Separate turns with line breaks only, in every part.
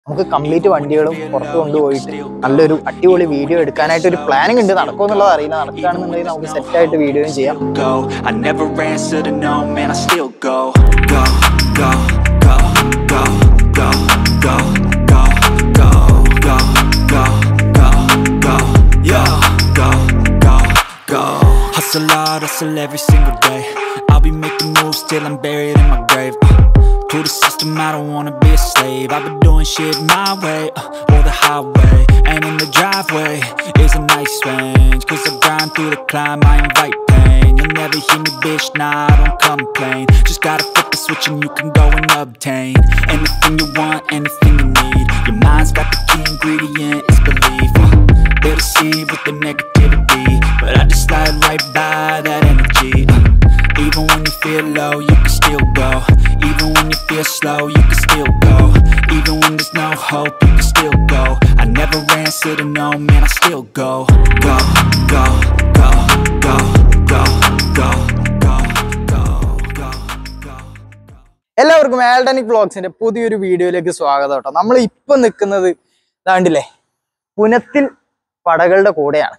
നമുക്ക് കംപ്ലീറ്റ് വണ്ടികളും പുറത്ത് കൊണ്ടുപോയിട്ട് നല്ലൊരു അടിപൊളി വീഡിയോ എടുക്കാനായിട്ട് ഒരു പ്ലാനിങ് ഉണ്ട് നടക്കുമോ എന്നുള്ളത് അറിയില്ല നടക്കുകയാണെന്നുണ്ടെങ്കിൽ നമുക്ക് സെറ്റ് ആയിട്ട് വീഡിയോയും ചെയ്യാം
go. I never answer to no, man, I still go. Go, go, go, go, go, go, go, go, go, go, go, go, yeah, go, go, go. Hustle hard, hustle every single day. I'll be making moves till I'm buried in my grave. Uh, to the system, I don't wanna be a slave. I've been doing shit my way, uh, or the highway. And in the driveway is a nice range. Cause I grind through the climb, I invite pain. You'll never hear me, bitch, nah, I don't complain. Just gotta flip the switch and you can go and obtain anything you want, anything you need. Your mind's got the key ingredient, it's belief. Uh, they deceive with the negativity, but I just slide right by that energy. Uh, even when you feel low, you can still go. Even when you feel slow, you can still go. Even when there's no hope, you can still go. I never answer to no, man, I still go. Go, go, go, go, go, go, go, go, go, go.
എല്ലാവർക്കും ആൽഡനിക് വ്ളോഗ്സിന്റെ പുതിയൊരു വീഡിയോയിലേക്ക് സ്വാഗതം കേട്ടോ നമ്മൾ ഇപ്പൊ നിൽക്കുന്നത് ഇതാണ്ടില്ലേ പുനത്തിൽ പടകളുടെ കൂടെയാണ്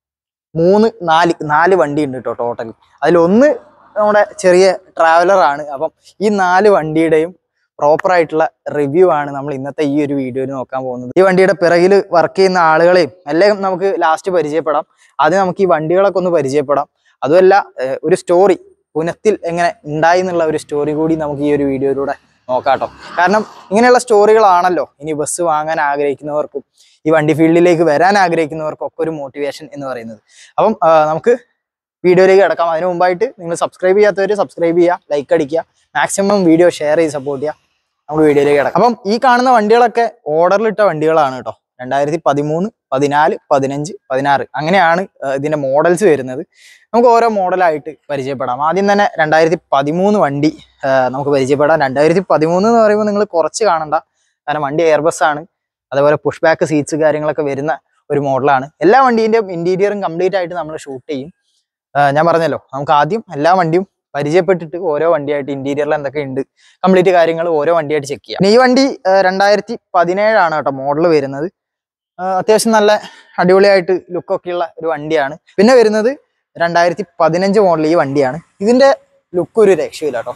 മൂന്ന് നാല് നാല് വണ്ടി ഉണ്ട് കേട്ടോ ടോട്ടൽ അതിലൊന്ന് നമ്മുടെ ചെറിയ ട്രാവലർ ആണ് അപ്പം ഈ നാല് വണ്ടിയുടെയും പ്രോപ്പർ ആയിട്ടുള്ള റിവ്യൂ ആണ് നമ്മൾ ഇന്നത്തെ ഈ ഒരു വീഡിയോയിൽ നോക്കാൻ പോകുന്നത് ഈ വണ്ടിയുടെ പിറകിൽ വർക്ക് ചെയ്യുന്ന ആളുകളെയും എല്ലാം നമുക്ക് ലാസ്റ്റ് പരിചയപ്പെടാം ആദ്യം നമുക്ക് ഈ വണ്ടികളൊക്കെ ഒന്ന് പരിചയപ്പെടാം അതുമല്ല ഏഹ്, ഒരു സ്റ്റോറി പുനത്തിൽ എങ്ങനെ ഉണ്ടായി എന്നുള്ള ഒരു സ്റ്റോറി കൂടി നമുക്ക് ഈ ഒരു വീഡിയോയിലൂടെ നോക്കാട്ടോ കാരണം ഇങ്ങനെയുള്ള സ്റ്റോറികളാണല്ലോ ഇനി ബസ് വാങ്ങാൻ ആഗ്രഹിക്കുന്നവർക്കും ഈ വണ്ടി ഫീൽഡിലേക്ക് വരാൻ ആഗ്രഹിക്കുന്നവർക്കും ഒക്കെ ഒരു മോട്ടിവേഷൻ എന്ന് പറയുന്നത് അപ്പം ആ, നമുക്ക് വീഡിയോയിലേക്ക് കിടക്കാം അതിന് മുമ്പായിട്ട് നിങ്ങൾ സബ്സ്ക്രൈബ് ചെയ്യാത്തവർ സബ്സ്ക്രൈബ് ചെയ്യുക ലൈക്ക് അടിക്കുക മാക്സിമം വീഡിയോ ഷെയർ ചെയ്ത് സപ്പോർട്ട് ചെയ്യുക നമുക്ക് വീഡിയോയിലേക്ക് കിടക്കാം അപ്പം ഈ കാണുന്ന വണ്ടികളൊക്കെ ഓർഡറിലിട്ട വണ്ടികളാണ് കേട്ടോ രണ്ടായിരത്തി പതിമൂന്ന് പതിനാല് പതിനഞ്ച് പതിനാറ് അങ്ങനെയാണ് ആ, ഇതിന്റെ മോഡൽസ് വരുന്നത് നമുക്ക് ഓരോ മോഡലായിട്ട് പരിചയപ്പെടാം ആദ്യം തന്നെ രണ്ടായിരത്തി പതിമൂന്ന് വണ്ടി ആ, നമുക്ക് പരിചയപ്പെടാം രണ്ടായിരത്തി പതിമൂന്ന് എന്ന് പറയുമ്പോൾ നിങ്ങൾ കുറച്ച് കാണണ്ട കാരണം വണ്ടി എയർബസ് ആണ് അതേപോലെ പുഷ് ബാക്ക് സീറ്റ്സ് കാര്യങ്ങളൊക്കെ വരുന്ന ഒരു മോഡലാണ് എല്ലാ വണ്ടീൻ്റെയും ഇന്റീരിയറും കംപ്ലീറ്റ് ആയിട്ട് നമ്മൾ ഷൂട്ട് ചെയ്യും ആ, ഞാൻ പറഞ്ഞല്ലോ നമുക്ക് ആദ്യം എല്ലാ വണ്ടിയും പരിചയപ്പെട്ടിട്ട് ഓരോ വണ്ടിയായിട്ട് ഇന്റീരിയറിൽ എന്തൊക്കെ ഉണ്ട് കംപ്ലീറ്റ് കാര്യങ്ങൾ ഓരോ വണ്ടിയായിട്ട് ചെക്ക് ചെയ്യാം പിന്നെ ഈ വണ്ടി ആ, രണ്ടായിരത്തി പതിനേഴാണ് കേട്ടോ മോഡൽ വരുന്നത് ആ, അത്യാവശ്യം നല്ല അടിപൊളിയായിട്ട് ലുക്കൊക്കെ ഉള്ള ഒരു വണ്ടിയാണ് പിന്നെ വരുന്നത് രണ്ടായിരത്തി പതിനഞ്ച് മോഡൽ ഈ വണ്ടിയാണ് ഇതിന്റെ ലുക്ക് ഒരു രക്ഷയില്ല കേട്ടോ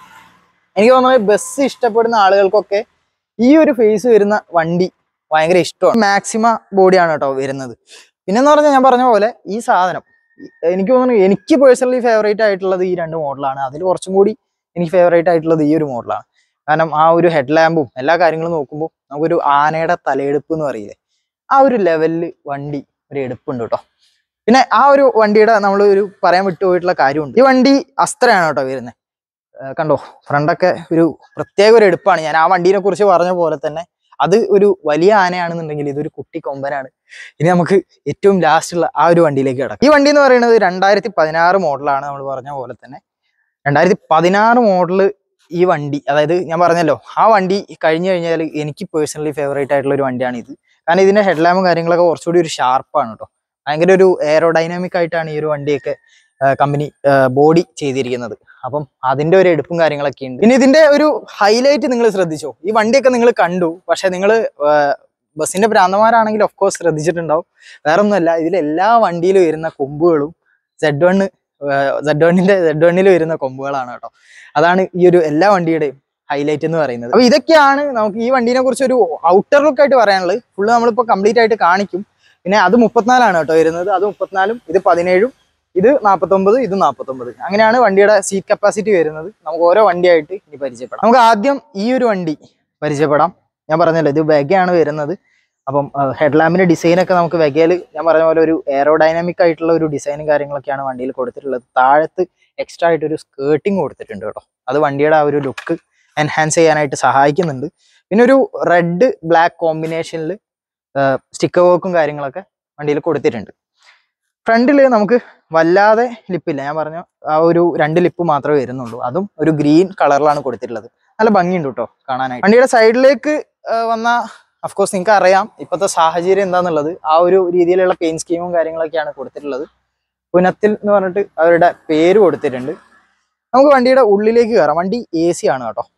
എനിക്ക് തോന്നുന്നത് ബസ് ഇഷ്ടപ്പെടുന്ന ആളുകൾക്കൊക്കെ ഈ ഒരു ഫേസ് വരുന്ന വണ്ടി ഭയങ്കര ഇഷ്ടമാണ് മാക്സിമ ബോഡിയാണ് കേട്ടോ വരുന്നത് പിന്നെന്ന് പറഞ്ഞാൽ ഞാൻ പറഞ്ഞ പോലെ ഈ സാധനം ഈ- എനിക്ക് തോന്നുന്നു എനിക്ക് പേഴ്സണലി ഫേവറേറ്റ് ആയിട്ടുള്ളത് ഈ രണ്ട് മോഡലാണ് അതിൽ കുറച്ചും കൂടി എനിക്ക് ഫേവറേറ്റ് ആയിട്ടുള്ളത് ഈ ഒരു മോഡലാണ് കാരണം ആ ഒരു ഹെഡ് ലാമ്പും എല്ലാ കാര്യങ്ങളും നോക്കുമ്പോൾ നമുക്കൊരു ആനയുടെ തലയെടുപ്പ് എന്ന് പറയില്ലേ ആ ഒരു ലെവലിൽ വണ്ടി ഒരു എടുപ്പുണ്ട് കേട്ടോ പിന്നെ ആ ഒരു വണ്ടിയുടെ നമ്മൾ ഒരു പറയാൻ വിട്ടുപോയിട്ടുള്ള കാര്യമുണ്ട് ഈ വണ്ടി അസ്ത്രയാണ് കേട്ടോ വരുന്നത് കണ്ടോ ഫ്രണ്ടൊക്കെ ഒരു പ്രത്യേക ഒരു എടുപ്പാണ് ഞാൻ ആ വണ്ടീനെ കുറിച്ച് പറഞ്ഞ പോലെ തന്നെ അത് ഒരു വലിയ ആനയാണെന്നുണ്ടെങ്കിൽ ഇതൊരു കുട്ടി കൊമ്പനാണ് ഇനി നമുക്ക് ഏറ്റവും ലാസ്റ്റ് ഉള്ള ആ ഒരു വണ്ടിയിലേക്ക് കിടക്കാം ഈ വണ്ടി എന്ന് പറയുന്നത് രണ്ടായിരത്തി പതിനാറ് മോഡലാണ് നമ്മൾ പറഞ്ഞ പോലെ തന്നെ രണ്ടായിരത്തി പതിനാറ് മോഡല് ഈ വണ്ടി അതായത് ഞാൻ പറഞ്ഞല്ലോ ആ വണ്ടി കഴിഞ്ഞു കഴിഞ്ഞാൽ എനിക്ക് പേഴ്സണലി ഫേവറേറ്റ് ആയിട്ടുള്ള ഒരു വണ്ടിയാണ് ഇത് കാരണം ഇതിന്റെ ഹെഡ്ലാമ്പും കാര്യങ്ങളൊക്കെ കുറച്ചുകൂടി ഒരു ഷാർപ്പാണ് കേട്ടോ ഭയങ്കര ഒരു എയറോഡൈനാമിക് ആയിട്ടാണ് ഈ ഒരു വണ്ടിയൊക്കെ കമ്പനി ബോഡി ചെയ്തിരിക്കുന്നത് അപ്പം അതിന്റെ ഒരു എടുപ്പും കാര്യങ്ങളൊക്കെ ഉണ്ട് ഇനി ഇതിന്റെ ഒരു ഹൈലൈറ്റ് നിങ്ങൾ ശ്രദ്ധിച്ചോ ഈ വണ്ടിയൊക്കെ നിങ്ങൾ കണ്ടു പക്ഷെ നിങ്ങൾ ബസ്സിന്റെ ഭ്രാന്തമാരാണെങ്കിൽ ഓഫ് കോഴ്സ് ശ്രദ്ധിച്ചിട്ടുണ്ടാവും വേറെ ഒന്നുമല്ല ഇതിൽ എല്ലാ വണ്ടിയിലും വരുന്ന കൊമ്പുകളും സെഡ് വണ്ണ് സെഡ് വണ്ണിന്റെ സെഡ് വണ്ണിൽ വരുന്ന കൊമ്പുകളാണ് കേട്ടോ അതാണ് ഈ ഒരു എല്ലാ വണ്ടിയുടെയും ഹൈലൈറ്റ് എന്ന് പറയുന്നത് അപ്പൊ ഇതൊക്കെയാണ് നമുക്ക് ഈ വണ്ടീനെ കുറിച്ച് ഒരു ഔട്ടർ ലുക്ക് ആയിട്ട് പറയാനുള്ളത് ഫുള്ള് നമ്മളിപ്പോൾ കംപ്ലീറ്റ് ആയിട്ട് കാണിക്കും പിന്നെ അത് മുപ്പത്തിനാലാണ് കേട്ടോ വരുന്നത് അത് മുപ്പത്തിനാലും ഇത് പതിനേഴും ഇത് നാൽപ്പത്തൊമ്പത് ഇത് നാൽപ്പത്തൊമ്പത് അങ്ങനെയാണ് വണ്ടിയുടെ സീറ്റ് കപ്പാസിറ്റി വരുന്നത് നമുക്ക് ഓരോ വണ്ടിയായിട്ട് ഇനി പരിചയപ്പെടാം നമുക്ക് ആദ്യം ഈ ഒരു വണ്ടി പരിചയപ്പെടാം ഞാൻ പറഞ്ഞല്ലോ ഇത് വെഗയാണ് വരുന്നത് അപ്പം ഹെഡ് ലാമ്പിന്റെ ഡിസൈനൊക്കെ നമുക്ക് വെഗയിൽ ഞാൻ പറഞ്ഞ പോലെ ഒരു എയറോഡൈനാമിക് ആയിട്ടുള്ള ഒരു ഡിസൈനും കാര്യങ്ങളൊക്കെയാണ് വണ്ടിയിൽ കൊടുത്തിട്ടുള്ളത് താഴത്ത് എക്സ്ട്രാ ആയിട്ട് ഒരു സ്കേർട്ടിങ് കൊടുത്തിട്ടുണ്ട് കേട്ടോ അത് വണ്ടിയുടെ ആ ഒരു ലുക്ക് എൻഹാൻസ് ചെയ്യാനായിട്ട് സഹായിക്കുന്നുണ്ട് പിന്നെ ഒരു റെഡ് ബ്ലാക്ക് കോമ്പിനേഷനിൽ സ്റ്റിക്കർ വർക്കും കാര്യങ്ങളൊക്കെ വണ്ടിയിൽ കൊടുത്തിട്ടുണ്ട് ഫ്രണ്ടിൽ നമുക്ക് വല്ലാതെ ലിപ്പില്ല ഞാൻ പറഞ്ഞ ആ ഒരു രണ്ട് ലിപ്പ് മാത്രമേ വരുന്നുള്ളൂ അതും ഒരു ഗ്രീൻ കളറിലാണ് കൊടുത്തിട്ടുള്ളത് നല്ല ഭംഗിയുണ്ട് കേട്ടോ കാണാനായിട്ട് വണ്ടിയുടെ സൈഡിലേക്ക് വന്ന അഫ്കോഴ്സ് നിങ്ങൾക്ക് അറിയാം ഇപ്പോഴത്തെ സാഹചര്യം എന്താന്നുള്ളത് ആ ഒരു രീതിയിലുള്ള പെയിൻ സ്കീമും കാര്യങ്ങളൊക്കെയാണ് കൊടുത്തിട്ടുള്ളത് പുനത്തിൽ എന്ന് പറഞ്ഞിട്ട് അവരുടെ പേര് കൊടുത്തിട്ടുണ്ട് നമുക്ക് വണ്ടിയുടെ ഉള്ളിലേക്ക് കയറാം വണ്ടി എ സി ആണ് കേട്ടോ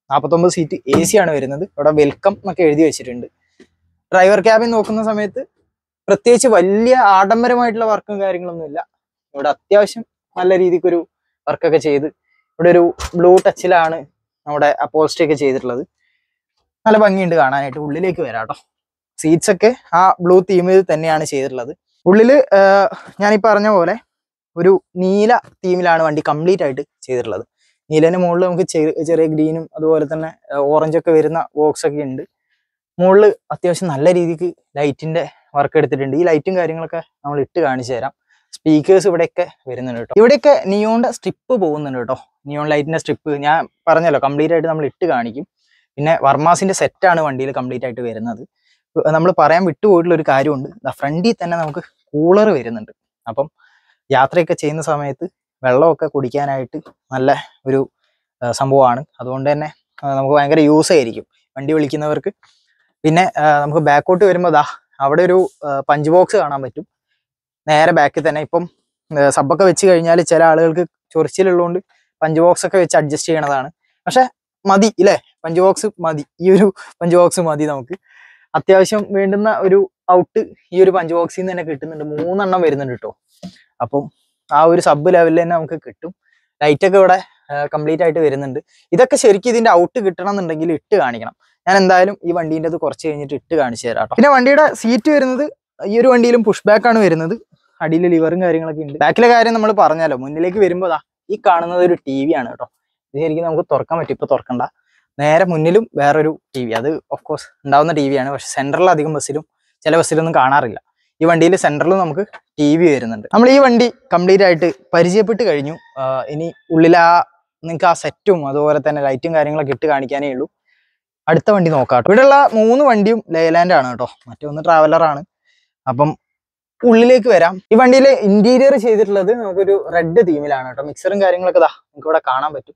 നാൽപ്പത്തൊമ്പത് സീറ്റ് എ സി ആണ് വരുന്നത് ഇവിടെ വെൽക്കം എന്നൊക്കെ എഴുതി വെച്ചിട്ടുണ്ട് ഡ്രൈവർ ക്യാബിൻ നോക്കുന്ന സമയത്ത് പ്രത്യേകിച്ച് വലിയ ആഡംബരമായിട്ടുള്ള വർക്കും കാര്യങ്ങളൊന്നും ഇല്ല ഇവിടെ അത്യാവശ്യം നല്ല രീതിക്കൊരു വർക്കൊക്കെ ചെയ്ത് ഇവിടെ ഒരു ബ്ലൂ ടച്ചിലാണ് നമ്മുടെ അപ്പോൾസ്റ്റി ഒക്കെ ചെയ്തിട്ടുള്ളത് നല്ല ഭംഗിയുണ്ട് കാണാനായിട്ട് ഉള്ളിലേക്ക് വരാം കേട്ടോ സീറ്റ്സ് ഒക്കെ ആ ബ്ലൂ തീമിൽ തന്നെയാണ് ചെയ്തിട്ടുള്ളത് ഉള്ളില് ആഹ്, ഞാൻ ഈ പറഞ്ഞ പോലെ ഒരു നീല തീമിലാണ് വണ്ടി കംപ്ലീറ്റ് ആയിട്ട് ചെയ്തിട്ടുള്ളത് നീലന്റെ മുകളിൽ നമുക്ക് ചെ- ചെറിയ ഗ്രീനും അതുപോലെ തന്നെ ഓറഞ്ച് ഒക്കെ വരുന്ന ബോക്സ് ഒക്കെ ഉണ്ട് മുകളിൽ അത്യാവശ്യം നല്ല രീതിക്ക് ലൈറ്റിന്റെ വർക്ക് എടുത്തിട്ടുണ്ട് ഈ ലൈറ്റും കാര്യങ്ങളൊക്കെ നമ്മൾ ഇട്ട് കാണിച്ചു തരാം സ്പീക്കേഴ്സ് ഇവിടെയൊക്കെ വരുന്നുണ്ട് കേട്ടോ ഇവിടെയൊക്കെ നിയോണിന്റെ സ്ട്രിപ്പ് പോകുന്നുണ്ട് കേട്ടോ നിയോൺ ലൈറ്റിന്റെ സ്ട്രിപ്പ് ഞാൻ പറഞ്ഞല്ലോ കംപ്ലീറ്റ് ആയിട്ട് നമ്മൾ ഇട്ട് കാണിക്കും പിന്നെ വർമാസിന്റെ സെറ്റാണ് വണ്ടിയിൽ കംപ്ലീറ്റ് ആയിട്ട് വരുന്നത് നമ്മൾ പറയാൻ വിട്ടുപോയിട്ടുള്ള ഒരു കാര്യമുണ്ട് ഫ്രണ്ടിൽ തന്നെ നമുക്ക് കൂളർ വരുന്നുണ്ട് അപ്പം യാത്രയൊക്കെ ചെയ്യുന്ന സമയത്ത് വെള്ളമൊക്കെ കുടിക്കാനായിട്ട് നല്ല ഒരു ആ, സംഭവമാണ് അതുകൊണ്ട് തന്നെ ആ, നമുക്ക് ഭയങ്കര യൂസ് ആയിരിക്കും വണ്ടി വിളിക്കുന്നവർക്ക് പിന്നെ ആ, നമുക്ക് ബാക്കോട്ട് വരുമ്പോൾ ദാ അവിടെ ഒരു പഞ്ച് ബോക്സ് കാണാൻ പറ്റും നേരെ ബാക്കിൽ തന്നെ ഇപ്പം സബ്ബൊക്കെ വെച്ച് കഴിഞ്ഞാൽ ചില ആളുകൾക്ക് ചൊറിച്ചിലുള്ളതുകൊണ്ട് പഞ്ച് ബോക്സ് ഒക്കെ വെച്ച് അഡ്ജസ്റ്റ് ചെയ്യണതാണ് പക്ഷെ മതി ഇല്ലേ പഞ്ച് ബോക്സ് മതി ഈ ഒരു പഞ്ച് ബോക്സ് മതി നമുക്ക് അത്യാവശ്യം വേണ്ടുന്ന ഒരു ഔട്ട് ഈ ഒരു പഞ്ച് ബോക്സിൽ നിന്ന് തന്നെ കിട്ടുന്നുണ്ട് മൂന്നെണ്ണം വരുന്നുണ്ട് കേട്ടോ അപ്പം ആ ഒരു സബ് ലെവലിൽ തന്നെ നമുക്ക് കിട്ടും ലൈറ്റ് ഒക്കെ ഇവിടെ കംപ്ലീറ്റ് ആയിട്ട് വരുന്നുണ്ട് ഇതൊക്കെ ശരിക്കും ഇതിന്റെ ഔട്ട് കിട്ടണം എന്നുണ്ടെങ്കിൽ ഇട്ട് കാണിക്കണം ഞാൻ എന്തായാലും ഈ വണ്ടീൻ്റെ അത് കുറച്ച് കഴിഞ്ഞിട്ട് ഇട്ട് കാണിച്ചു തരാം കേട്ടോ പിന്നെ വണ്ടിയുടെ സീറ്റ് വരുന്നത് ഈ ഒരു വണ്ടിയിലും പുഷ് ബാക്ക് ആണ് വരുന്നത് അടിയിൽ ലിവറും കാര്യങ്ങളൊക്കെ ഉണ്ട് ബാക്കിലെ കാര്യം നമ്മൾ പറഞ്ഞാലോ മുന്നിലേക്ക് വരുമ്പോൾ ദാ ഈ കാണുന്നത് ഒരു ടി വി ആണ് കേട്ടോ ഇത് ശരിക്കും നമുക്ക് തുറക്കാൻ പറ്റും ഇപ്പൊ തുറക്കണ്ട നേരെ മുന്നിലും വേറൊരു ടി വി അത് ഓഫ് കോഴ്സ് ഉണ്ടാവുന്ന ടി വി ആണ് പക്ഷെ സെൻട്രൽ അധികം ബസ്സിലും ചില ബസ്സിലൊന്നും കാണാറില്ല ഈ വണ്ടിയിൽ സെൻട്രലും നമുക്ക് ടി വി വരുന്നുണ്ട് നമ്മൾ ഈ വണ്ടി കംപ്ലീറ്റ് ആയിട്ട് പരിചയപ്പെട്ട് കഴിഞ്ഞു ആ, ഇനി ഉള്ളിൽ ആ നിങ്ങൾക്ക് ആ സെറ്റും അതുപോലെ തന്നെ ലൈറ്റും കാര്യങ്ങളൊക്കെ ഇട്ട് കാണിക്കാനേ ഉള്ളൂ അടുത്ത വണ്ടി നോക്കാം കേട്ടോ ഇവിടെയുള്ള മൂന്ന് വണ്ടിയും ലേലാൻഡ് ആണ് കേട്ടോ മറ്റൊന്ന് ട്രാവലർ ആണ് അപ്പം ഉള്ളിലേക്ക് വരാം ഈ വണ്ടിയിൽ ഇന്റീരിയർ ചെയ്തിട്ടുള്ളത് നമുക്കൊരു റെഡ് തീമിലാണ് കേട്ടോ മിക്സറും കാര്യങ്ങളൊക്കെ ദാ നിങ്ങൾക്ക് ഇവിടെ കാണാൻ പറ്റും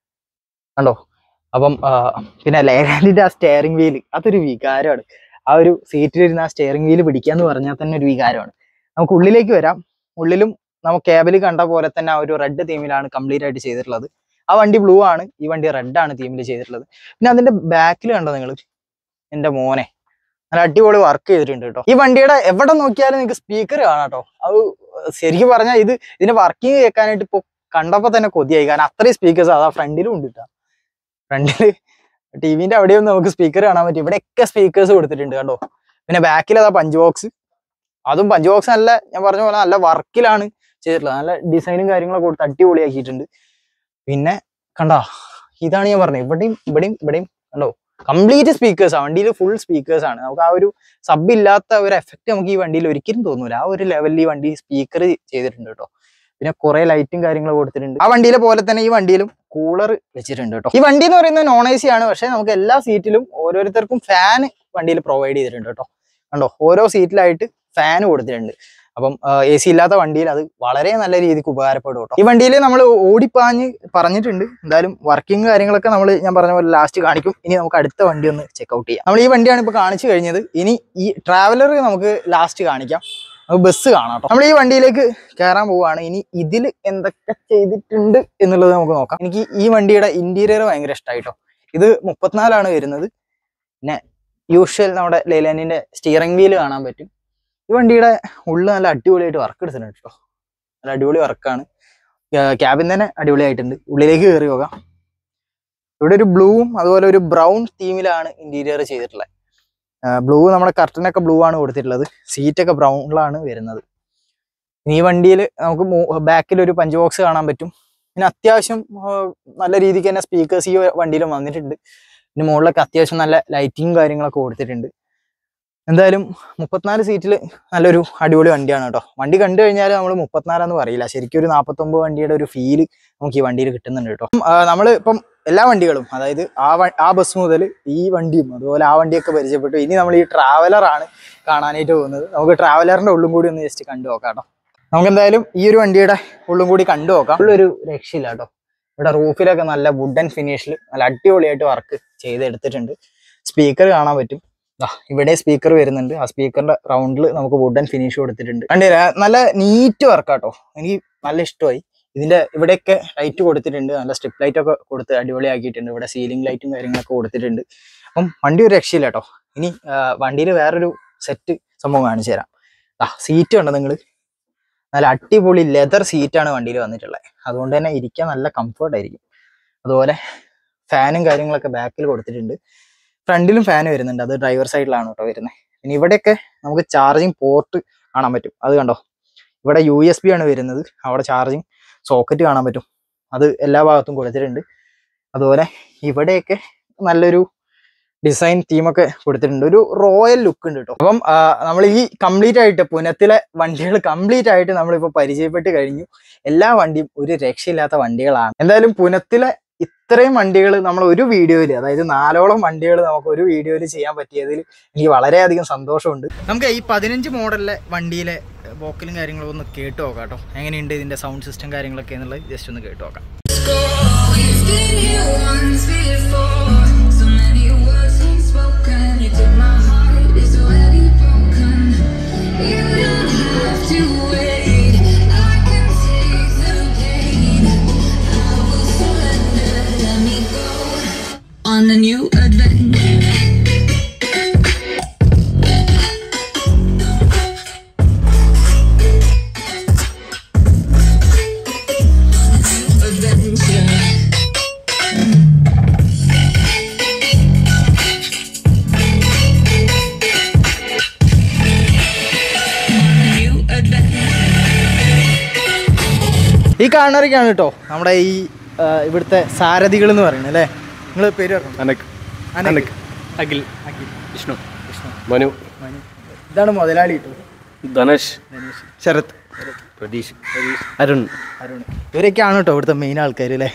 കണ്ടോ അപ്പം ആ, പിന്നെ ലേലാൻഡിന്റെ ആ സ്റ്റെയറിംഗ് വീല് അതൊരു വികാരമാണ് ആ ഒരു സീറ്റിലിരുന്ന് ആ സ്റ്റെയറിംഗ് വീല് പിടിക്കാന്ന് പറഞ്ഞാൽ തന്നെ ഒരു വികാരമാണ് നമുക്ക് ഉള്ളിലേക്ക് വരാം ഉള്ളിലും നമുക്ക് കേബിൽ കണ്ട പോലെ തന്നെ ആ ഒരു റെഡ് തീമിലാണ് കംപ്ലീറ്റ് ആയിട്ട് ചെയ്തിട്ടുള്ളത് ആ വണ്ടി ബ്ലൂ ആണ് ഈ വണ്ടി റെഡ് ആണ് തീമിൽ ചെയ്തിട്ടുള്ളത് പിന്നെ അതിന്റെ ബാക്കിൽ കണ്ടോ നിങ്ങൾ എന്റെ മോനെ നല്ല അടിപൊളി വർക്ക് ചെയ്തിട്ടുണ്ട് കേട്ടോ ഈ വണ്ടിയുടെ എവിടെ നോക്കിയാലും നിങ്ങൾക്ക് സ്പീക്കർ കാണാം കേട്ടോ അത് ശരിക്കും പറഞ്ഞാൽ ഇത് ഇതിന്റെ വർക്കിംഗ് കേൾക്കാനായിട്ട് ഇപ്പൊ കണ്ടപ്പോ തന്നെ കൊതിയായി കാരണം അത്രയും സ്പീക്കേഴ്സ് അതാ ഫ്രണ്ടിലും ഉണ്ട് കേട്ടോ ഫ്രണ്ടില് ടിവിന്റെ അവിടെയും നമുക്ക് സ്പീക്കർ കാണാൻ പറ്റും ഇവിടെയൊക്കെ സ്പീക്കേഴ്സ് കൊടുത്തിട്ടുണ്ട് കേട്ടോ പിന്നെ ബാക്കിൽ അതാ പഞ്ച് ബോക്സ് അതും പഞ്ച് ബോക്സ് നല്ല ഞാൻ പറഞ്ഞ പോലെ നല്ല വർക്കിലാണ് ചെയ്തിട്ടുള്ളത് നല്ല ഡിസൈനും കാര്യങ്ങളൊക്കെ കൊടുത്ത് അടിപൊളിയാക്കിയിട്ടുണ്ട് പിന്നെ കണ്ടോ ഇതാണ് ഞാൻ പറഞ്ഞത് ഇവിടെയും ഇവിടെയും ഇവിടെയും കണ്ടോ കംപ്ലീറ്റ് സ്പീക്കേഴ്സ് വണ്ടിയിൽ ഫുൾ സ്പീക്കേഴ്സ് ആണ് നമുക്ക് ആ ഒരു സബ് ഇല്ലാത്ത ഒരു എഫക്റ്റ് നമുക്ക് ഈ വണ്ടിയിൽ ഒരിക്കലും തോന്നൂല ആ ഒരു ലെവലിൽ ഈ വണ്ടി സ്പീക്കർ ചെയ്തിട്ടുണ്ട് കേട്ടോ പിന്നെ കുറെ ലൈറ്റും കാര്യങ്ങളും കൊടുത്തിട്ടുണ്ട് ആ വണ്ടിയിലെ പോലെ തന്നെ ഈ വണ്ടിയിലും കൂളർ വെച്ചിട്ടുണ്ട് കേട്ടോ ഈ വണ്ടി എന്ന് പറയുന്നത് നോൺ എ സി ആണ് പക്ഷെ നമുക്ക് എല്ലാ സീറ്റിലും ഓരോരുത്തർക്കും ഫാൻ വണ്ടിയിൽ പ്രൊവൈഡ് ചെയ്തിട്ടുണ്ട് കേട്ടോ കണ്ടോ ഓരോ സീറ്റിലായിട്ട് ഫാൻ കൊടുത്തിട്ടുണ്ട് അപ്പം എ സി ഇല്ലാത്ത വണ്ടിയിൽ അത് വളരെ നല്ല രീതിക്ക് ഉപകാരപ്പെടും കേട്ടോ ഈ വണ്ടിയിൽ നമ്മൾ ഓടിപ്പാഞ്ഞ് പറഞ്ഞിട്ടുണ്ട് എന്തായാലും വർക്കിംഗ് കാര്യങ്ങളൊക്കെ നമ്മൾ ഞാൻ പറഞ്ഞ പോലെ ലാസ്റ്റ് കാണിക്കും ഇനി നമുക്ക് അടുത്ത വണ്ടി ഒന്ന് ചെക്ക്ഔട്ട് ചെയ്യാം നമ്മൾ ഈ വണ്ടിയാണ് ഇപ്പോൾ കാണിച്ചു കഴിഞ്ഞത് ഇനി ഈ ട്രാവലർ നമുക്ക് ലാസ്റ്റ് കാണിക്കാം നമുക്ക് ബസ് കാണാം കേട്ടോ നമ്മൾ ഈ വണ്ടിയിലേക്ക് കയറാൻ പോവുകയാണ് ഇനി ഇതിൽ എന്തൊക്കെ ചെയ്തിട്ടുണ്ട് എന്നുള്ളത് നമുക്ക് നോക്കാം എനിക്ക് ഈ വണ്ടിയുടെ ഇന്റീരിയർ ഭയങ്കര ഇഷ്ടമായിട്ടോ ഇത് മുപ്പത്തിനാലാണ് വരുന്നത് പിന്നെ യൂഷ്വൽ നമ്മുടെ ലേലാൻഡിന്റെ സ്റ്റിയറിംഗ് വീല് കാണാൻ പറ്റും ഈ വണ്ടിയുടെ ഉള്ളിൽ നല്ല അടിപൊളിയായിട്ട് വർക്ക് എടുത്തിട്ടുണ്ട് കേട്ടോ നല്ല അടിപൊളി വർക്കാണ് ക്യാബിൻ തന്നെ അടിപൊളിയായിട്ടുണ്ട് ഉള്ളിലേക്ക് കയറി പോകാം ഇവിടെ ഒരു ബ്ലൂവും അതുപോലെ ഒരു ബ്രൗൺ തീമിലാണ് ഇന്റീരിയർ ചെയ്തിട്ടുള്ളത് ബ്ലൂ നമ്മുടെ കർട്ടനൊക്കെ ബ്ലൂ ആണ് കൊടുത്തിട്ടുള്ളത് സീറ്റൊക്കെ ബ്രൗണിലാണ് വരുന്നത് ഇനി ഈ വണ്ടിയിൽ നമുക്ക് ബാക്കിൽ ഒരു പഞ്ച് ബോക്സ് കാണാൻ പറ്റും പിന്നെ അത്യാവശ്യം ആ, നല്ല രീതിക്ക് തന്നെ സ്പീക്കേഴ്സ് ഈ വണ്ടിയിലും വന്നിട്ടുണ്ട് പിന്നെ മുകളിലൊക്കെ അത്യാവശ്യം നല്ല ലൈറ്റിങ്ങും കാര്യങ്ങളൊക്കെ കൊടുത്തിട്ടുണ്ട് എന്തായാലും മുപ്പത്തിനാല് സീറ്റിൽ നല്ലൊരു അടിപൊളി വണ്ടിയാണ് കേട്ടോ വണ്ടി കണ്ടു കഴിഞ്ഞാൽ നമ്മൾ മുപ്പത്തിനാലെന്ന് പറയില്ല ശരിക്കും ഒരു നാൽപ്പത്തൊമ്പത് വണ്ടിയുടെ ഒരു ഫീല് നമുക്ക് ഈ വണ്ടിയിൽ കിട്ടുന്നുണ്ട് കേട്ടോ നമ്മൾ ഇപ്പം എല്ലാ വണ്ടികളും അതായത് ആ വ- ആ ബസ് മുതൽ ഈ വണ്ടിയും അതുപോലെ ആ വണ്ടിയൊക്കെ പരിചയപ്പെട്ടു ഇനി നമ്മൾ ഈ ട്രാവലറാണ് കാണാനായിട്ട് പോകുന്നത് നമുക്ക് ട്രാവലറിന്റെ ഉള്ളും കൂടി ഒന്ന് ജസ്റ്റ് കണ്ടു നോക്കാം കേട്ടോ നമുക്ക് എന്തായാലും ഈ ഒരു വണ്ടിയുടെ ഉള്ളും കൂടി കണ്ടു നോക്കാം ഉള്ളൊരു രക്ഷയില്ല കേട്ടോ ഇവിടെ റൂഫിലൊക്കെ നല്ല വുഡൻ ഫിനിഷിൽ നല്ല അടിപൊളിയായിട്ട് വർക്ക് ചെയ്തെടുത്തിട്ടുണ്ട് സ്പീക്കർ കാണാൻ പറ്റും ദാ ഇവിടെ സ്പീക്കർ വരുന്നുണ്ട് ആ സ്പീക്കറിന്റെ റൗണ്ടിൽ നമുക്ക് വുഡൻ ഫിനിഷ് കൊടുത്തിട്ടുണ്ട് കണ്ടില്ല നല്ല നീറ്റ് വർക്കാട്ടോ എനിക്ക് നല്ല ഇഷ്ടമായി ഇതിന്റെ ഇവിടെയൊക്കെ ലൈറ്റ് കൊടുത്തിട്ടുണ്ട് നല്ല സ്ട്രിപ്പ് ലൈറ്റ് ഒക്കെ കൊടുത്ത് അടിപൊളിയാക്കിയിട്ടുണ്ട് ഇവിടെ സീലിംഗ് ലൈറ്റും കാര്യങ്ങളൊക്കെ കൊടുത്തിട്ടുണ്ട് അപ്പം വണ്ടി ഒരു രക്ഷയില്ല കേട്ടോ ഇനി വണ്ടിയിൽ വേറൊരു സെറ്റ് സംഭവം കാണിച്ചു തരാം ആ സീറ്റ് ഉണ്ടോ നിങ്ങൾ നല്ല അടിപൊളി ലെതർ സീറ്റാണ് വണ്ടിയിൽ വന്നിട്ടുള്ളത് അതുകൊണ്ട് തന്നെ ഇരിക്കാൻ നല്ല കംഫർട്ട് ആയിരിക്കും അതുപോലെ ഫാനും കാര്യങ്ങളൊക്കെ ബാക്കിൽ കൊടുത്തിട്ടുണ്ട് ഫ്രണ്ടിലും ഫാൻ വരുന്നുണ്ട് അത് ഡ്രൈവർ സൈഡിലാണ് കേട്ടോ വരുന്നത് പിന്നെ ഇവിടെയൊക്കെ നമുക്ക് ചാർജിങ് പോർട്ട് കാണാൻ പറ്റും അത് കണ്ടോ ഇവിടെ യു എസ് ബി ആണ് വരുന്നത് അവിടെ ചാർജിങ് സോക്കറ്റ് കാണാൻ പറ്റും അത് എല്ലാ ഭാഗത്തും കൊടുത്തിട്ടുണ്ട് അതുപോലെ ഇവിടെയൊക്കെ നല്ലൊരു ഡിസൈൻ തീമൊക്കെ കൊടുത്തിട്ടുണ്ട് ഒരു റോയൽ ലുക്ക് ഉണ്ട് കേട്ടോ അപ്പം നമ്മൾ ഈ കംപ്ലീറ്റ് ആയിട്ട് പുനത്തിലെ വണ്ടികൾ കംപ്ലീറ്റ് ആയിട്ട് നമ്മളിപ്പോൾ പരിചയപ്പെട്ട് കഴിഞ്ഞു എല്ലാ വണ്ടിയും ഒരു രക്ഷയില്ലാത്ത വണ്ടികളാണ് എന്തായാലും പുനത്തിലെ ഇത്രയും വണ്ടികൾ നമ്മൾ ഒരു വീഡിയോയിൽ അതായത് നാലോളം വണ്ടികൾ നമുക്ക് ഒരു വീഡിയോയിൽ ചെയ്യാൻ പറ്റിയതിൽ എനിക്ക് വളരെയധികം സന്തോഷമുണ്ട് നമുക്ക് ഈ പതിനഞ്ച് മോഡലിലെ വണ്ടിയിലെ വോക്കലും കാര്യങ്ങളും ഒന്ന് കേട്ട് നോക്കാം കേട്ടോ എങ്ങനെയുണ്ട് ഇതിന്റെ സൗണ്ട് സിസ്റ്റം കാര്യങ്ങളൊക്കെ എന്നുള്ളത് ജസ്റ്റ് ഒന്ന് കേട്ട് നോക്കാം
You've been here once before. So many words ain't spoken. You took my heart, it's already broken. You don't have to wait. I can take the pain. I will surrender. Let me go on a new adventure. Adventure. New adventure.
ഈ കാണുന്നവരൊക്കെയാണ് കേട്ടോ നമ്മുടെ ഈ ആ, ഇവിടുത്തെ സാരഥികൾ എന്ന് പറയുന്നത് അല്ലേ നിങ്ങൾ പേര് പറഞ്ഞു
അനക്
അനക്.
അഖിൽ
അഖിൽ.
വിഷ്ണു
വിഷ്ണു.
മനു
മനു. ഇതാണ് മുതലാളി കേട്ടോ
ധനേഷ്
ധനേഷ്
ശരത് പ്രതീഷ് അരുൺ
അരുൺ ഇവരൊക്കെയാണ് കേട്ടോ ഇവിടുത്തെ മെയിൻ ആൾക്കാർ അല്ലേ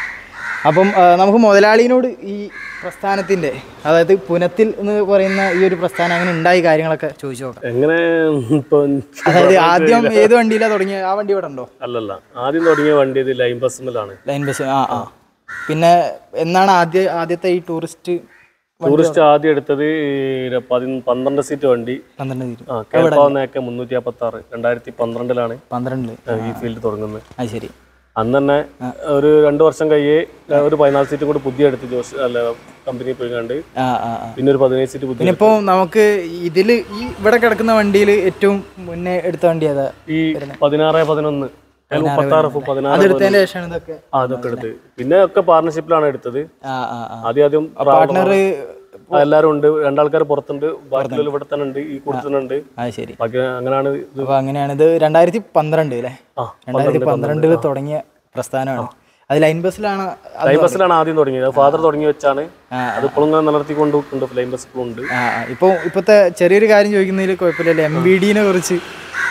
അപ്പം ആ, നമുക്ക് മുതലാളിനോട് ഈ പ്രസ്ഥാനത്തിൻ്റെ അതായത് പുനത്തിൽ എന്ന് പറയുന്ന ഈ ഒരു പ്രസ്ഥാനം അങ്ങനെ ഉണ്ടായി കാര്യങ്ങളൊക്കെ ചോദിച്ചു നോക്കാം
എങ്ങനെ ഇപ്പൊ
അതായത് ആദ്യം ഏത് വണ്ടിയിലാണ് തുടങ്ങിയത് ആ വണ്ടി ഇവിടെ ഉണ്ടോ
അല്ലല്ല ആദ്യം തുടങ്ങിയ വണ്ടി ഇത് ലൈൻ ബസ്സുമലാണ്
ലൈൻ ബസ് ആ ആ പിന്നെ എന്നാണ് ആദ്യ ആദ്യത്തെ ഈ ടൂറിസ്റ്റ്
ടൂറിസ്റ്റ് ആദ്യം എടുത്തത് ഈ പതി- പന്ത്രണ്ട് സീറ്റ് വണ്ടി
പന്ത്രണ്ട് തീയതി
ആ കേൾപ്പാവുന്നതൊക്കെ മുന്നൂറ്റി അപ്പത്തി ആറ് രണ്ടായിരത്തി പന്ത്രണ്ടിലാണ്
പന്ത്രണ്ടില്
ഈ ഫീൽഡ് തുടങ്ങുന്നത്
അത് ശരി
അന്ന് തന്നെ ഒരു രണ്ട് വർഷം കഴിയേ ഒരു പതിനാല് സീറ്റ് കൂടി പുതിയ എടുത്ത് ജോസ് അല്ല കമ്പനി പോയി കണ്ട്
ആ ആ ആ
പിന്നെ ഒരു പതിനേഴ് സീറ്റ് പുതിയ
പിന്നെ ഇപ്പോൾ നമുക്ക് ഇതിൽ ഈ ഇവിടെ കിടക്കുന്ന വണ്ടിയിൽ ഏറ്റവും മുന്നേ എടുത്ത വണ്ടി ഏതാ
ഈ പതിനാറ് പതിനൊന്ന് മുപ്പത്തി ആറ് പതിനാറ്
അതെടുത്തതിന്റെ ശേഷമാണ് ഇതൊക്കെ
ആ, അതൊക്കെ എടുത്ത് പിന്നെ ഒക്കെ പാർട്ണർഷിപ്പിലാണ് എടുത്തത്
ആ ആ ആ
ആദ്യം ആദ്യം
പാർട്ട്ണർ
ആ, എല്ലാവരും ഉണ്ട് രണ്ടാൾക്കാർ പുറത്തുണ്ട് ബാക്കിയുള്ള ഇവിടെ തന്നെ ഉണ്ട് ഈ കൂട്ടത്തിനുണ്ട്
അത് ശരി
ബാക്കി അങ്ങനെയാണ് ഇത്
അപ്പൊ അങ്ങനെയാണ് ഇത് രണ്ടായിരത്തി പന്ത്രണ്ട് അല്ലേ
ആ
രണ്ടായിരത്തി പന്ത്രണ്ടില് തുടങ്ങിയ പ്രസ്ഥാനമാണ് അത് ലൈൻ ബസ്സിലാണ് അത്
ലൈൻ ബസ്സിലാണ് ആദ്യം തുടങ്ങിയത് ഫാദർ തുടങ്ങി വെച്ചാണ്
ആ,
അത് ഇപ്പോഴും ഇങ്ങനെ നിലനിർത്തിക്കൊണ്ടുണ്ട് ലൈൻ ബസ് ഇപ്പോഴും ഉണ്ട്
ആ ആ. ഇപ്പൊ ഇപ്പത്തെ ചെറിയൊരു കാര്യം ചോദിക്കുന്നതിൽ കുഴപ്പമില്ലല്ലേ എം ബി ഡിനെ കുറിച്ച്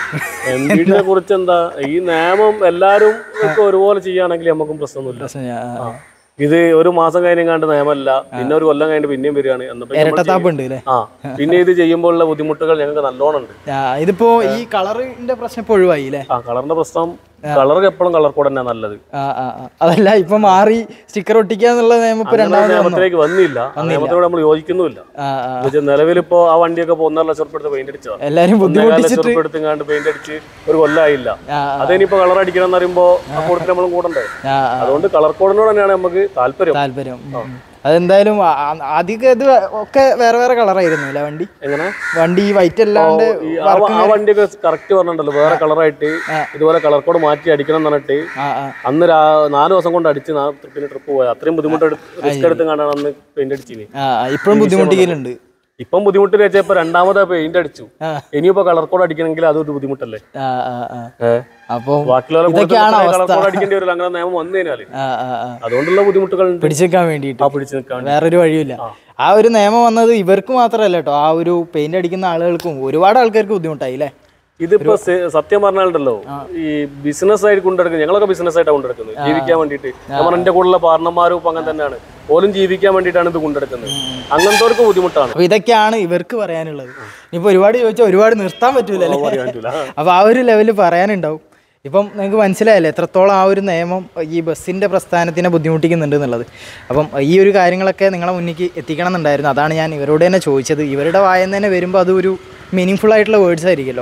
എം ഡിനെ കുറിച്ച് എന്താ ഈ നിയമം എല്ലാവരും ഒക്കെ ഒരുപോലെ ചെയ്യുകയാണെങ്കിൽ നമുക്കും പ്രശ്നമൊന്നുമില്ല
പ്രശ്നം ആ, ആ.
ഇത് ഒരു മാസം കഴിഞ്ഞാണ്ട് നിയമമല്ല പിന്നെ ഒരു കൊല്ലം കഴിഞ്ഞിട്ട് പിന്നെയും വരികയാണ് എന്നപ്പോ നമ്മൾ
ഇരട്ടത്താപ്പ് ഉണ്ട് അല്ലേ
ആ പിന്നെ ഇത് ചെയ്യുമ്പോഴുള്ള ബുദ്ധിമുട്ടുകൾ ഞങ്ങൾക്ക് നല്ലോണം ഉണ്ട്
ആ, ഇതിപ്പോ ഈ കളറിന്റെ പ്രശ്നം ഇപ്പൊ ഒഴിവായി അല്ലേ
ആ കളറിന്റെ പ്രശ്നം കളർ എപ്പോഴും കളർ കോഡ് തന്നെ നല്ലത്
ആ ആ ആ. അതല്ല ഇപ്പൊ മാറി സ്റ്റിക്കർ ഒട്ടിക്കുക എന്നുള്ള നിയമം ഇപ്പൊ
അങ്ങനെ
രണ്ടാമത് വന്നു
നിയമത്തിലേക്ക് വന്നില്ല ആ നിയമത്തിനോട് നമ്മൾ യോജിക്കുന്നുമില്ല
ആ ആ
എന്നുവെച്ചാൽ നിലവിലിപ്പോ ആ വണ്ടിയൊക്കെ ഇപ്പൊ ഒന്നര ലക്ഷം ഉറുപ്പ് എടുത്ത് പെയിന്റ് അടിച്ചതാണ്
എല്ലാരും
ഒന്നേകാൽ ലക്ഷം
ബുദ്ധിമുട്ടിച്ചിട്ട്
ഉറുപ്പ് എടുത്തുങ്ങാണ്ട് പെയിന്റ് അടിച്ച് ഒരു കൊല്ലമായില്ല
ആ
അതിനിപ്പോ കളർ അടിക്കണം എന്ന് പറയുമ്പോ ആ കൂട്ടത്തിൽ നമ്മളും കൂടണ്ടേ
ആ ആ.
അതുകൊണ്ട് കളർ കോഡിനോട് തന്നെയാണ് നമുക്ക് താല്പര്യം
താല്പര്യം ഉം. അതെന്തായാലും ആ- ആ- ആദ്യമൊക്കെ ഇത് ഒക്കെ വേറെ വേറെ കളറായിരുന്നു അല്ലേ വണ്ടി
എങ്ങനെ
വണ്ടി ഈ വൈറ്റ് അല്ലാണ്ട്
ഈ ആ ആ വണ്ടിയൊക്കെ കറക്റ്റ് പറഞ്ഞിട്ടുണ്ടല്ലോ വേറെ കളറായിട്ട് ഇതുപോലെ കളർ കോഡ് മാറ്റി അടിക്കണം എന്ന് പറഞ്ഞിട്ട്
ആ ആ
അന്ന് രാ- നാല് ദിവസം കൊണ്ട് അടിച്ച് നാ- പിന്നെ ട്രിപ്പ് പോയത് അത്രയും ബുദ്ധിമുട്ട് റിസ്ക് എടുത്ത് കണ്ടാണ് അന്ന് പെയിന്റ് അടിച്ചിന്
ആ ആ, ഇപ്പോഴും ബുദ്ധിമുട്ടിക്കലുണ്ട്
ഇപ്പം ബുദ്ധിമുട്ട് വെച്ചപ്പോ രണ്ടാമത് പെയിന്റ് അടിച്ചു
ആ.
ഇനിയിപ്പോ കളർ കോഡ് അടിക്കണമെങ്കിൽ അതൊരു ബുദ്ധിമുട്ടല്ലേ
ആ ആ ആ
ഏഹ്
അപ്പം
ബാക്കിയുള്ള
ഇതൊക്കെയാണ്
കളർ
അവസ്ഥ.
കോഡ് അടിക്കേണ്ടി വരില്ല അങ്ങനെ നിയമം വന്നു കഴിഞ്ഞാല്
ആ ആ ആ
അതുകൊണ്ടുള്ള ബുദ്ധിമുട്ടുകൾ ഉണ്ട്
പിടിച്ചെക്കാൻ വേണ്ടിയിട്ട്
ആ പിടിച്ചു നിൽക്കാൻ
വേറൊരു വഴിയില്ല ആ ഒരു നിയമം വന്നത് ഇവർക്ക് മാത്രമല്ല കേട്ടോ ആ ഒരു പെയിന്റ് അടിക്കുന്ന ആളുകൾക്കും ഒരുപാട് ആൾക്കാർക്ക് ബുദ്ധിമുട്ടായി അല്ലേ
ഇതിപ്പോ സെ- സത്യം പറഞ്ഞാലുണ്ടല്ലോ ഈ ബിസിനസ് ആയിട്ട് കൊണ്ടെടുക്കുന്നത് ഞങ്ങളൊക്കെ ബിസിനസ് ആയിട്ടാണ് കൊണ്ടെടുക്കുന്നത് ജീവിക്കാൻ വേണ്ടിയിട്ട് നമ്മൾ എന്റെ കൂടെയുള്ള പാർട്ണർമാരും ഇപ്പൊ അങ്ങനെ തന്നെയാണ് ഓലും ജീവിക്കാൻ വേണ്ടിയിട്ടാണ് ഇത് കൊണ്ടെടുക്കുന്നത് അങ്ങനത്തെവർക്ക് ബുദ്ധിമുട്ടാണ്
അപ്പൊ ഇതൊക്കെയാണ് ഇവർക്ക് പറയാനുള്ളത് ഇനിയിപ്പോ ഒരുപാട് ചോദിച്ചാൽ ഒരുപാട് നിർത്താൻ പറ്റൂല അല്ലേ
പറയാൻ പറ്റൂല
അപ്പൊ ആ ഒരു ലെവലിൽ പറയാനുണ്ടാവും ഇപ്പം നിങ്ങൾക്ക് മനസ്സിലായല്ലേ എത്രത്തോളം ആ ഒരു നിയമം ഈ ബസ്സിൻ്റെ പ്രസ്ഥാനത്തിനെ ബുദ്ധിമുട്ടിക്കുന്നുണ്ട് എന്നുള്ളത് അപ്പം ഈ ഒരു കാര്യങ്ങളൊക്കെ നിങ്ങളെ മുന്നിലേക്ക് എത്തിക്കണം എന്നുണ്ടായിരുന്നു അതാണ് ഞാൻ ഇവരോട് തന്നെ ചോദിച്ചത് ഇവരുടെ വായന തന്നെ വരുമ്പോൾ അത് ഒരു മീനിങ് ഫുൾ ആയിട്ടുള്ള വേർഡ്സ് ആയിരിക്കുമല്ലോ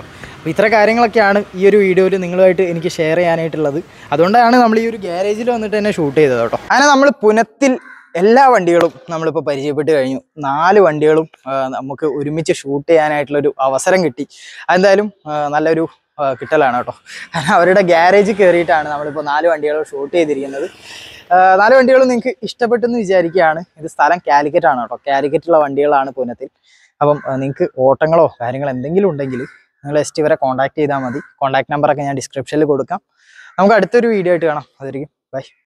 അപ്പോൾ ഇത്ര കാര്യങ്ങളൊക്കെയാണ് ഈ ഒരു വീഡിയോയിൽ നിങ്ങളുമായിട്ട് എനിക്ക് ഷെയർ ചെയ്യാനായിട്ടുള്ളത് അതുകൊണ്ടാണ് നമ്മൾ ഈ ഒരു ഗ്യാരേജിൽ വന്നിട്ട് തന്നെ ഷൂട്ട് ചെയ്തത് കേട്ടോ അങ്ങനെ നമ്മൾ പുനത്തിൽ എല്ലാ വണ്ടികളും നമ്മളിപ്പോൾ പരിചയപ്പെട്ട് കഴിഞ്ഞു നാല് വണ്ടികളും ആ, നമുക്ക് ഒരുമിച്ച് ഷൂട്ട് ചെയ്യാനായിട്ടുള്ളൊരു അവസരം കിട്ടി അതെന്തായാലും ആ, നല്ലൊരു ആ, കിട്ടലാണ് കേട്ടോ കാരണം അവരുടെ ഗ്യാരേജിൽ കയറിയിട്ടാണ് നമ്മളിപ്പോൾ നാല് വണ്ടികൾ ഷൂട്ട് ചെയ്തിരിക്കുന്നത് ആ, നാല് വണ്ടികളും നിങ്ങൾക്ക് ഇഷ്ടപ്പെട്ടെന്ന് വിചാരിക്കുകയാണ് ഇത് സ്ഥലം കാലിക്കറ്റ് ആണ് കേട്ടോ കാലിക്കറ്റുള്ള വണ്ടികളാണ് പുനത്തിൽ അപ്പം നിങ്ങൾക്ക് ഓട്ടങ്ങളോ കാര്യങ്ങളോ എന്തെങ്കിലും ഉണ്ടെങ്കിൽ നിങ്ങൾ എസ് ടി വരെ കോൺടാക്ട് ചെയ്താൽ മതി കോൺടാക്ട് നമ്പറൊക്കെ ഞാൻ ഡിസ്ക്രിപ്ഷനിൽ കൊടുക്കാം നമുക്ക് അടുത്തൊരു വീഡിയോ ആയിട്ട് കാണാം അതായിരിക്കും ബൈ